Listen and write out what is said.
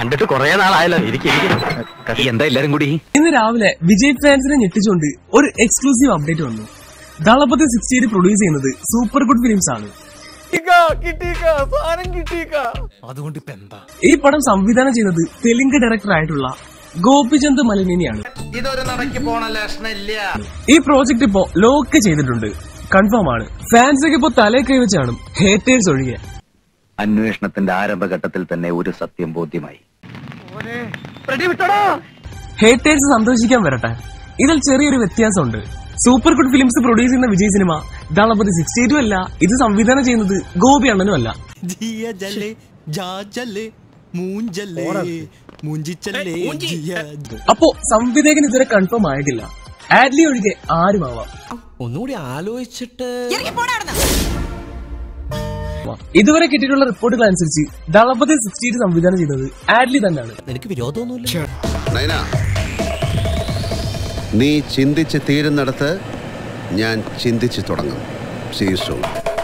കണ്ടിട്ട് കൊറേ നാളായല്ലോ ഇരിക്കും എന്താ എല്ലാരും കൂടി ഇന്ന് രാവിലെ വിജയ് ഫാൻസിനെ ഞെട്ടിച്ചുകൊണ്ട് ഒരു എക്സ്ക്ലൂസീവ് അപ്ഡേറ്റ് വന്നു ദളപതി സിക്സ്റ്റി എയ്റ്റ് പ്രൊഡ്യൂസ് ചെയ്യുന്നത് സൂപ്പർ ഗുഡ് ഫിലിംസ് ആണ് അതുകൊണ്ട് ഇപ്പൊ എന്താ ഈ പടം സംവിധാനം ചെയ്യുന്നത് തെലുങ്ക് ഡയറക്ടർ ആയിട്ടുള്ള ഗോപിചന്ദ് മലിനിയാണ് ഇതൊരു നടക്കി പോണ ലക്ഷണില്ല ഈ പ്രോജക്റ്റ് ഇപ്പോ ലോക്ക് ചെയ്തിട്ടുണ്ട് കൺഫേം ആണ് ഫാൻസ് ഒക്കെ ഇപ്പോ തലേ കൈ വെച്ച് കാണും ഹേറ്റേഴ്സ് ഒഴികെ അന്വേഷണത്തിന്റെ ആരംഭഘട്ടത്തിൽ തന്നെ ഒരു സത്യം ബോധ്യമായി ഹേറ്റേഴ്സ് സന്തോഷിക്കാൻ വരട്ടെ ഇതിൽ ചെറിയൊരു വ്യത്യാസമുണ്ട് സൂപ്പർ ഗുഡ് ഫിലിംസ് പ്രൊഡ്യൂസ് ചെയ്യുന്ന വിജയ് സിനിമ ദളപതി സിക്സ്റ്റി എയ്റ്റും അല്ല ഇത് സംവിധാനം ചെയ്യുന്നത് ഗോപി അണ്ണനും അല്ല ജിയ ജല്ലേ ജാ ജല്ലേ മൂഞ്ചല്ലേ മൂഞ്ചിച്ചല്ലേ ജിയ ജ- അപ്പോ സംവിധായകൻ ഇതുവരെ കൺഫേം ആയിട്ടില്ല ആഡ്ലി ഒഴികെ ആരുമാവാം ഒന്നുകൂടി ആലോചിച്ചിട്ട് ഇതുവരെ കിട്ടിയിട്ടുള്ള റിപ്പോർട്ടുകൾ അനുസരിച്ച് ദളപതി സിക്സ്റ്റി എയ്റ്റ് സംവിധാനം ചെയ്തത് ആഡ്ലി തന്നെയാണ് നിനക്ക് വിരോധമൊന്നുമില്ല നയന നീ ചിന്തിച്ച് തീരുന്നിടത്ത് ഞാൻ ചിന്തിച്ചു തുടങ്ങും സീ സൂൺ